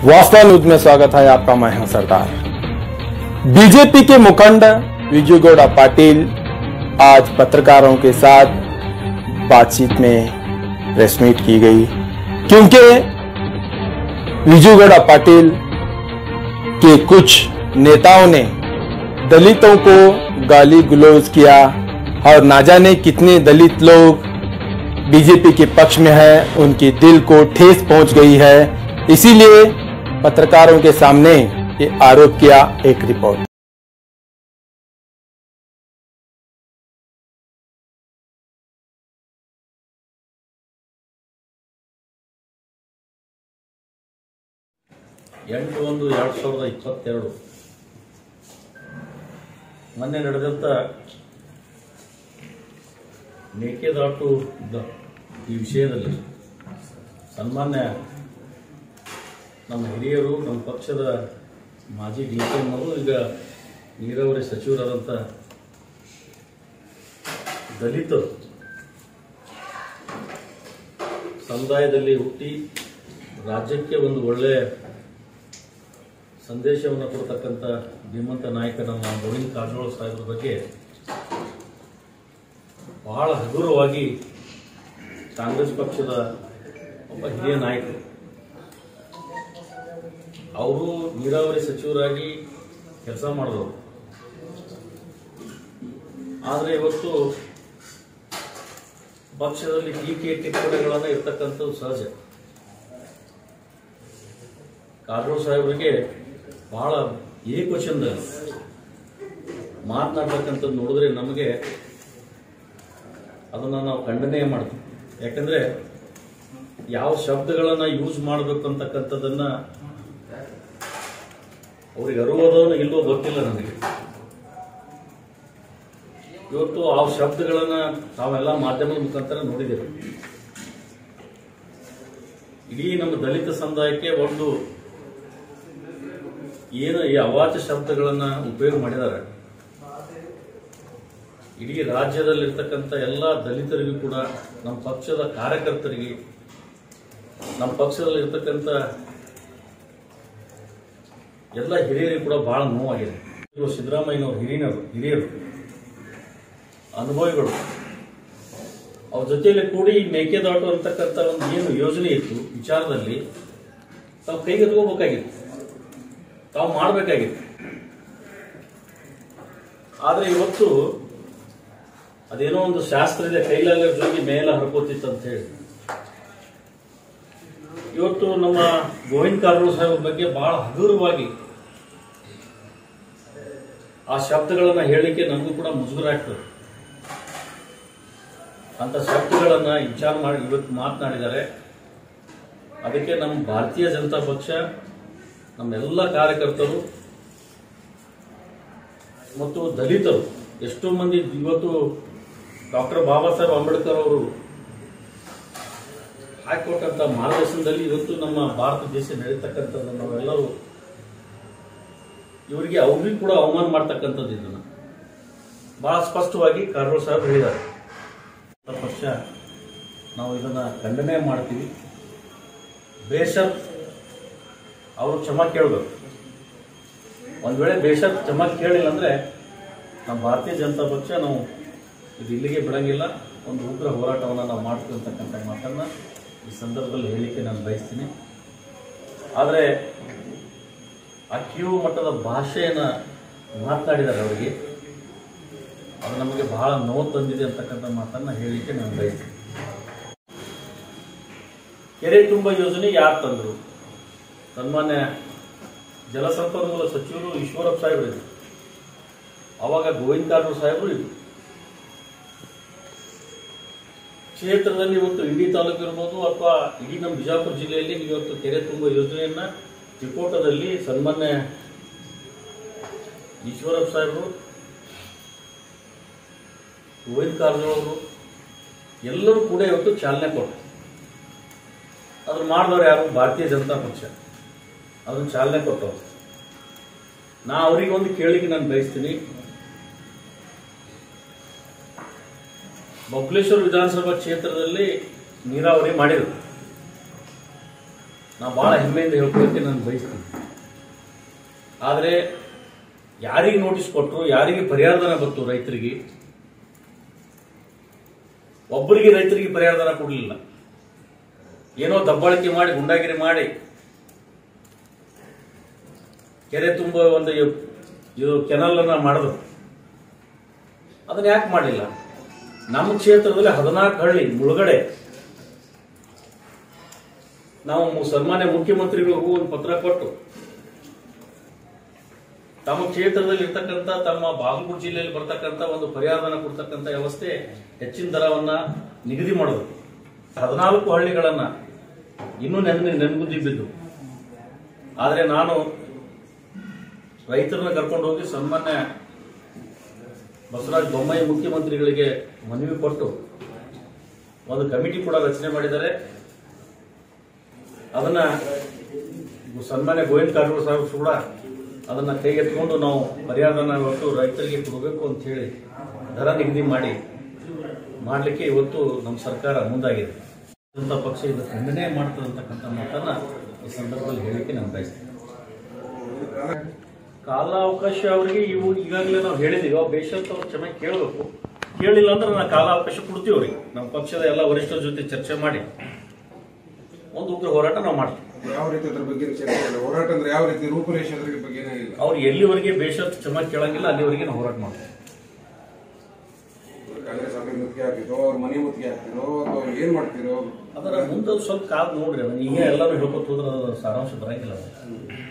वास्ता न्यूज में स्वागत है आपका मैं हूं सरदार बीजेपी के मुखंड विजू गौड़ा पाटिल आज पत्रकारों के साथ बातचीत में प्रेस मीट की गई क्योंकि विजू गौड़ा पाटिल के कुछ नेताओं ने दलितों को गाली गलौज किया और ना जाने कितने दलित लोग बीजेपी के पक्ष में है उनके दिल को ठेस पहुंच गई है इसीलिए पत्रकारों के सामने ये आरोप किया एक रिपोर्ट ಎಂಟು ಒಂದು ಎರಡು ಸಾವಿರದ ಇಪ್ಪತ್ತೆರಡು ಮೊನ್ನೆ ನಡೆದಂಥ ಮೇಕೆದಾಟು ದ- ಈ ವಿಷಯದಲ್ಲಿ ಸನ್ಮಾನ್ಯ ನಮ್ಮ ಹಿರಿಯರು ನಮ್ಮ ಪಕ್ಷದ ಮಾಜಿ ಡಿ ಕೆ ಅವರು ಈಗ ನೀರಾವರಿ ಸಚಿವರಾದಂಥ ದಲಿತರು ಸಮುದಾಯದಲ್ಲಿ ಹುಟ್ಟಿ ರಾಜ್ಯಕ್ಕೆ ಒಂದು ಒಳ್ಳೆಯ ಸಂದೇಶವನ್ನು ಕೊಡ್ತಕ್ಕಂಥ ಧೀಮಂತ ನಾಯಕ ನಮ್ಮ ಗೋವಿಂದ ಕಾರಜೋಳ ಸಾಹೇಬ್ರ ಬಗ್ಗೆ ಬಹಳ ಹಗುರವಾಗಿ ಕಾಂಗ್ರೆಸ್ ಪಕ್ಷದ ಒಬ್ಬ ಹಿರಿಯ ನಾಯಕರು ಅವರು ನೀರಾವರಿ ಸಚಿವರಾಗಿ ಕೆಲಸ ಮಾಡಿದವರು ಆದರೆ ಇವತ್ತು ಪಕ್ಷದಲ್ಲಿ ಟೀಕೆ ಟಿಪ್ಪಣಿಗಳನ್ನು ಇರ್ತಕ್ಕಂಥದ್ದು ಸಹಜ ಕಾರಜೋಳ ಸಾಹೇಬರಿಗೆ ಬಹಳ ಏಕವಚನದ ಮಾತನಾಡ್ತಕ್ಕಂಥದ್ದು ನೋಡಿದ್ರೆ ನಮಗೆ ಅದನ್ನು ನಾವು ಖಂಡನೆ ಮಾಡ್ತೀವಿ ಯಾಕಂದ್ರೆ ಯಾವ ಶಬ್ದಗಳನ್ನು ಯೂಸ್ ಮಾಡಬೇಕು ಅಂತಕ್ಕಂಥದ್ದನ್ನ ಅವ್ರಿಗೆ ಅರುವುದೋ ಇಲ್ಲೋ ಗೊತ್ತಿಲ್ಲ ನನಗೆ ಇವತ್ತು ಆ ಶಬ್ದಗಳನ್ನ ತಾವೆಲ್ಲ ಮಾಧ್ಯಮದ ಮುಖಾಂತರ ನೋಡಿದ್ದೇವೆ ಇಡೀ ನಮ್ಮ ದಲಿತ ಸಮುದಾಯಕ್ಕೆ ಒಂದು ಏನು ಈ ಅವಾಚ್ಯ ಶಬ್ದಗಳನ್ನ ಉಪಯೋಗ ಮಾಡಿದ್ದಾರೆ ಇಡೀ ರಾಜ್ಯದಲ್ಲಿರ್ತಕ್ಕಂಥ ಎಲ್ಲ ದಲಿತರಿಗೂ ಕೂಡ ನಮ್ಮ ಪಕ್ಷದ ಕಾರ್ಯಕರ್ತರಿಗೆ ನಮ್ಮ ಪಕ್ಷದಲ್ಲಿ ಇರ್ತಕ್ಕಂಥ ಎಲ್ಲ ಹಿರಿಯರಿಗೂ ಕೂಡ ಬಹಳ ನೋವಾಗಿದೆ ಇವರು ಸಿದ್ದರಾಮಯ್ಯನವರು ಹಿರಿಯರು ಹಿರಿಯರು ಅನುಭವಿಗಳು ಅವ್ರ ಜೊತೆಯಲ್ಲಿ ಕೂಡಿ ಈ ಮೇಕೆದಾಟು ಅಂತಕ್ಕಂಥ ಒಂದು ಏನು ಯೋಜನೆ ಇತ್ತು ವಿಚಾರದಲ್ಲಿ ತಾವು ಕೈಗೆತ್ಕೋಬೇಕಾಗಿತ್ತು ತಾವು ಮಾಡಬೇಕಾಗಿತ್ತು ಆದರೆ ಇವತ್ತು ಅದೇನೋ ಒಂದು ಶಾಸ್ತ್ರ ಇದೆ ಕೈಲಾಗ ಜೋಗಿ ಮೇಲೆ ಹರ್ಕೋತಿತ್ತು ಅಂತ ಹೇಳಿ ಇವತ್ತು ನಮ್ಮ ಗೋವಿಂದ ಕಾರಜೋಳ ಸಾಹೇಬ್ ಬಗ್ಗೆ ಬಹಳ ಹಗುರವಾಗಿ ಆ ಶಬ್ದಗಳನ್ನ ಹೇಳಿಕೆ ನಮಗೂ ಕೂಡ ಮುಜುಗರ ಆಗ್ತದೆ ಅಂತ ಶಬ್ದಗಳನ್ನ ವಿಚಾರ ಮಾಡಿ ಇವತ್ತು ಮಾತನಾಡಿದ್ದಾರೆ ಅದಕ್ಕೆ ನಮ್ಮ ಭಾರತೀಯ ಜನತಾ ಪಕ್ಷ ನಮ್ಮೆಲ್ಲ ಕಾರ್ಯಕರ್ತರು ಮತ್ತು ದಲಿತರು ಎಷ್ಟೋ ಮಂದಿ ಇವತ್ತು ಡಾಕ್ಟರ್ ಬಾಬಾ ಸಾಹೇಬ್ ಅಂಬೇಡ್ಕರ್ ಅವರು ಹಾಕಿಕೊಟ್ಟಂತ ಮಾರ್ಗದರ್ಶನದಲ್ಲಿ ಇವತ್ತು ನಮ್ಮ ಭಾರತ ದೇಶ ನಡೀತಕ್ಕಂಥದ್ದು ನಾವೆಲ್ಲರೂ ಇವರಿಗೆ ಅವ್ರಿಗೂ ಕೂಡ ಅವಮಾನ ಮಾಡ್ತಕ್ಕಂಥದ್ದು ಇದನ್ನ ಬಹಳ ಸ್ಪಷ್ಟವಾಗಿ ಕಾರಜೋಳ ಸಾಹೇಬ್ ಹೇಳಿದ್ದಾರೆ ಪಕ್ಷ ನಾವು ಇದನ್ನ ಖಂಡನೆ ಮಾಡ್ತೀವಿ ಬೇಷರತ್ ಅವರು ಕ್ಷಮಾ ಕೇಳಬೇಕು ಒಂದ್ ವೇಳೆ ಬೇಷರತ್ ಕ್ಷಮಾ ಕೇಳಿಲ್ಲ ಅಂದ್ರೆ ನಮ್ಮ ಭಾರತೀಯ ಜನತಾ ಪಕ್ಷ ನಾವು ಇದು ಇಲ್ಲಿಗೆ ಬಿಡಂಗಿಲ್ಲ ಒಂದು ಉಗ್ರ ಹೋರಾಟವನ್ನು ನಾವು ಮಾಡ್ತೀವಿ ಅಂತಕ್ಕಂಥ ಮಾತನ್ನ ಈ ಸಂದರ್ಭದಲ್ಲಿ ಹೇಳಿಕೆ ನಾನು ಬಯಸ್ತೀನಿ ಆದರೆ ಆ ಕಿವು ಮಟ್ಟದ ಭಾಷೆಯನ್ನು ಮಾತನಾಡಿದ್ದಾರೆ ಅವರಿಗೆ ಅದು ನಮಗೆ ಬಹಳ ನೋವು ತಂದಿದೆ ಅಂತಕ್ಕಂಥ ಮಾತನ್ನ ಹೇಳಿಕೆ ನಾನು ಬಯಸ್ತೀನಿ ಕೆರೆ ತುಂಬ ಯೋಜನೆ ಯಾರು ತಂದರು ಸನ್ಮಾನ್ಯ ಜಲಸಂಪನ್ಮೂಲ ಸಚಿವರು ಈಶ್ವರಪ್ಪ ಸಾಹೇಬರು ಇದ್ರು ಅವಾಗ ಗೋವಿಂದ ಕಾರಜೋಳ ಸಾಹೇಬರು ಇದ್ರು ಕ್ಷೇತ್ರದಲ್ಲಿ ಇವತ್ತು ಇಂಡಿ ತಾಲೂಕು ಇರ್ಬೋದು ಅಥವಾ ಇಡೀ ನಮ್ಮ ಬಿಜಾಪುರ ಜಿಲ್ಲೆಯಲ್ಲಿ ನೀವು ಇವತ್ತು ಕೆರೆ ತುಂಬ ಯೋಜನೆಯನ್ನ ತಿಕೋಟದಲ್ಲಿ ಸನ್ಮಾನ್ಯ ಈಶ್ವರಪ್ಪ ಸಾಹೇಬರು ಗೋವಿಂದ ಕಾರಜೋಳ ಅವರು ಎಲ್ಲರೂ ಕೂಡ ಇವತ್ತು ಚಾಲನೆ ಕೊಟ್ಟರು ಅದನ್ನ ಮಾಡಿದವರು ಯಾರು ಭಾರತೀಯ ಜನತಾ ಪಕ್ಷ ಅದನ್ನ ಚಾಲನೆ ಕೊಟ್ಟವರು ನಾ ಅವರಿಗೆ ಒಂದು ಕೇಳಿಕೆ ನಾನು ಬಯಸ್ತೀನಿ ಬಬಲೇಶ್ವರ ವಿಧಾನಸಭಾ ಕ್ಷೇತ್ರದಲ್ಲಿ ನೀರಾವರಿ ಮಾಡಿದರು ನಾ ಭಾಳ ಹೆಮ್ಮೆಯಿಂದ ಹೇಳ್ಕೊಳ್ಳೋಕ್ಕೆ ನಾನು ಬಯಸ್ತೀನಿ ಆದರೆ ಯಾರಿಗೆ ನೋಟಿಸ್ ಕೊಟ್ಟರು ಯಾರಿಗೆ ಪರಿಹಾರಧನ ಬಂತು ರೈತರಿಗೆ ಒಬ್ಬರಿಗೆ ರೈತರಿಗೆ ಪರಿಹಾರಧನ ಕೊಡಲಿಲ್ಲ ಏನೋ ದಬ್ಬಾಳಿಕೆ ಮಾಡಿ ಗುಂಡಾಗಿರಿ ಮಾಡಿ ಕೆರೆ ತುಂಬ ಒಂದು ಇವ್- ಇದು ಕೆನಲ್ ಅನ್ನ ಮಾಡಿದ್ರು ಅದನ್ನ ಯಾಕೆ ಮಾಡಿಲ್ಲ ನಮ್ಮ ಕ್ಷೇತ್ರದಲ್ಲಿ ಹದಿನಾಲ್ಕು ಹಳ್ಳಿ ಮುಳುಗಡೆ ನಾವು ಮು- ಸನ್ಮಾನ್ಯ ಮುಖ್ಯಮಂತ್ರಿಗಳಿಗೂ ಒಂದು ಪತ್ರ ಕೊಟ್ಟು ತಮ್ಮ ಕ್ಷೇತ್ರದಲ್ಲಿ ಇರ್ತಕ್ಕಂಥ ತಮ್ಮ ಬಾಗಲಕೋಟೆ ಜಿಲ್ಲೆಯಲ್ಲಿ ಬರ್ತಕ್ಕಂಥ ಒಂದು ಪರಿಹಾರಧನ ಕೊಡ್ತಕ್ಕಂಥ ವ್ಯವಸ್ಥೆ ಹೆಚ್ಚಿನ ದರವನ್ನ ನಿಗದಿ ಮಾಡೋದು ಹದಿನಾಲ್ಕು ಹಳ್ಳಿಗಳನ್ನ ಇನ್ನೂ ನೆನ ನೆನಗುದ್ದಿ ಬಿದ್ದು ಆದರೆ ನಾನು ರೈತರನ್ನ ಕರ್ಕೊಂಡು ಹೋಗಿ ಸನ್ಮಾನ್ಯ ಬಸವರಾಜ ಬೊಮ್ಮಾಯಿ ಮುಖ್ಯಮಂತ್ರಿಗಳಿಗೆ ಮನವಿ ಕೊಟ್ಟು ಒಂದು ಕಮಿಟಿ ಕೂಡ ರಚನೆ ಮಾಡಿದ್ದಾರೆ ಅದನ್ನ ಸನ್ಮಾನ್ಯ ಗೋವಿಂದ ಕಾರಜೋಳ ಸಾಹೇಬ್ ಕೂಡ ಅದನ್ನ ಕೈಗೆತ್ಕೊಂಡು ನಾವು ಪರಿಹಾರನ ಇವತ್ತು ರೈತರಿಗೆ ಕೊಡಬೇಕು ಅಂತ ಹೇಳಿ ದರ ನಿಗದಿ ಮಾಡಿ ಮಾಡಲಿಕ್ಕೆ ಇವತ್ತು ನಮ್ಮ ಸರ್ಕಾರ ಮುಂದಾಗಿದೆ ಜನತಾ ಪಕ್ಷ ಇದು ಖಂಡನೆ ಮಾಡ್ತದೆ ಅಂತಕ್ಕಂಥ ಮಾತನ್ನ ಈ ಸಂದರ್ಭದಲ್ಲಿ ಹೇಳಿಕೆ ನಾನು ಬಯಸ್ತೇನೆ ಕಾಲಾವಕಾಶ ಅವರಿಗೆ ಇವು ಈಗಾಗಲೇ ನಾವು ಹೇಳಿದೀವಿ ಅವ್ರು ಬೇಷಂತ ಅವ್ರು ಕ್ಷಮೆ ಕೇಳಬೇಕು ಕೇಳಿಲ್ಲ ಅಂದ್ರೆ ನಾವು ಕಾಲಾವಕಾಶ ಕೊಡ್ತೀವಿ ಅವ್ರಿಗೆ ನಮ್ಮ ಪಕ್ಷದ ಎಲ್ಲ ವರಿಷ್ಠರ ಜೊತೆ ಚರ್ಚೆ ಮಾಡಿ ಒಂದು ಉಗ್ರ ಹೋರಾಟ ನಾವು ಮಾಡ್ತೀವಿ ಯಾವ ರೀತಿ ಅದ್ರ ಬಗ್ಗೆ ಚರ್ಚೆ ಇಲ್ಲ ಹೋರಾಟ ಅಂದ್ರೆ ಯಾವ ರೀತಿ ರೂಪುರೇಷೆ ಅದ್ರ ಬಗ್ಗೆ ಇಲ್ಲ ಅವ್ರು ಎಲ್ಲಿವರೆಗೆ ಬೇಷಂತ ಕ್ಷಮೆ ಕೇಳಂಗಿಲ್ಲ ಅಲ್ಲಿವರೆಗೆ ನಾವು ಹೋರಾಟ ಮಾಡ್ತೀವಿ ಕಾಂಗ್ರೆಸ್ ಅವ್ರಿಗೆ ಮುತ್ತಿಗೆ ಹಾಕಿದ್ರು ಅವ್ರ ಮನೆ ಮುತ್ತಿಗೆ ಹಾಕ್ತಿರೋ ಅಥವಾ ಏನ್ ಮಾಡ್ತಿರೋ ಅದರ ಮುಂದೆ ಸ್ವಲ್ಪ ಕಾದ್ ನೋಡ್ರಿ ಅದನ್ನ ಈಗ ಎಲ್ಲರೂ ಹೇಳ್ಕೊತ ಹೋದ್ರೆ ಅದರ ಸಾರಾಂಶ ಬರಂಗಿಲ್ಲ ಅದು.